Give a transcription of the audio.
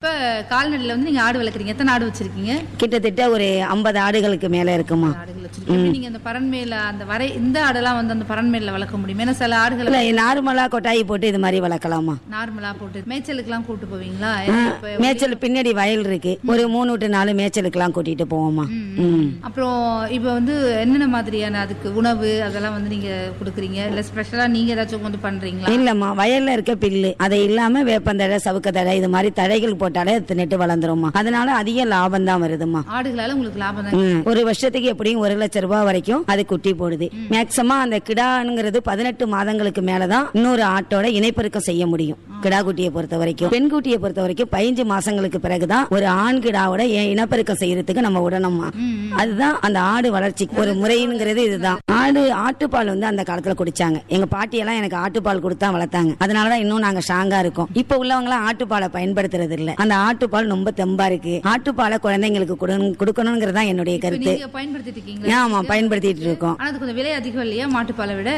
இப்ப கால்நடையில வந்து நீங்க ஆடு வளர்க்குறீங்க எத்தனை ஆடு வச்சிருக்கீங்க கிட்டத்தட்ட ஒரு ஐம்பது ஆடுகளுக்கு மேல இருக்குமா ஆடுகள் வச்சிருக்கீங்க எப்படி நீங்க அந்த பரண்மேல அந்த வரை இந்த ஆடெல்லாம் வந்து அந்த பரண்மேல வளர்க்க முடியும் ஏன்னா சில ஆடுகளை இல்ல நார்மலா கொட்டாயி போட்டு இது மாதிரி வளர்க்கலாமா நார்மலா போட்டு மேய்ச்சலுக்குலாம் கூட்டு போவீங்களா இப்ப மேய்ச்சல் பின்னாடி வயல் இருக்கு ஒரு மூணு டு நாலு மேய்ச்சலுக்கெல்லாம் கூட்டிட்டு போவோமா ம் அப்புறம் இப்ப வந்து என்னென்ன மாதிரியான அதுக்கு உணவு அதெல்லாம் வந்து நீங்க கொடுக்குறீங்க இல்ல ஸ்பெஷலா நீங்க ஏதாச்சும் வந்து பண்றீங்களா இல்லம்மா வயல்ல இருக்க பில்லு அதை இல்லாம வேப்பந்தழை சவுக்க தழை இது மாதிரி தழைகள் போட்டாலே தின்னுட்டு வளர்ந்துருமா அதனால அதிக லாபம் தான் வருதுமா ஆடுகளால உங்களுக்கு லாபம் தான் ம். ஒரு வருஷத்துக்கு எப்படியும் ஒரு லட்சம் ரூபாய் வரைக்கும் அது குட்டி போடுது மேக்சிமம் அந்த கிடாங்கிறது பதினெட்டு மாதங்களுக்கு மேலதான் இன்னொரு ஆட்டோட இணைப்பெருக்கம் செய்ய முடியும் கிடா குட்டியை பொறுத்த வரைக்கும் பெண் குட்டியை பொறுத்த வரைக்கும் பதினஞ்சு மாசங்களுக்கு பிறகுதான் ஒரு ஆண் கிடாவோட இ- இனப்பெருக்கம் செய்யறதுக்கு நம்ம விடணுமா அதுதான் அந்த ஆடு வளர்ச்சிக்கு ஒரு முறைங்கிறது இதுதான் ஆடு ஆட்டுப்பால் வந்து அந்த காலத்துல குடிச்சாங்க எங்க பாட்டியெல்லாம் எனக்கு ஆட்டுப்பால் கொடுத்தா வளர்த்தாங்க அதனாலதான் இன்னும் நாங்க ஸ்ட்ராங்கா இருக்கோம் இப்ப உள்ளவங்க எல்லாம் ஆட்டுப்பாலை பயன்படுத்துறது இல்ல அந்த ஆட்டுப்பால் ரொம்ப தெம்பா இருக்கு ஆட்டுப்பாலை குழந்தைங்களுக்கு கொடுக்கணும்- கொடுக்கணுங்கிறதா என்னுடைய இப்ப கருத்து நீங்க பயன்படுத்திட்டு இருக்கீங்களா ஆமா பயன்படுத்திட்டு இருக்கோம் ஆனா அது கொஞ்சம் விலை அதிகம் இல்லையா மாட்டுப்பாலை விட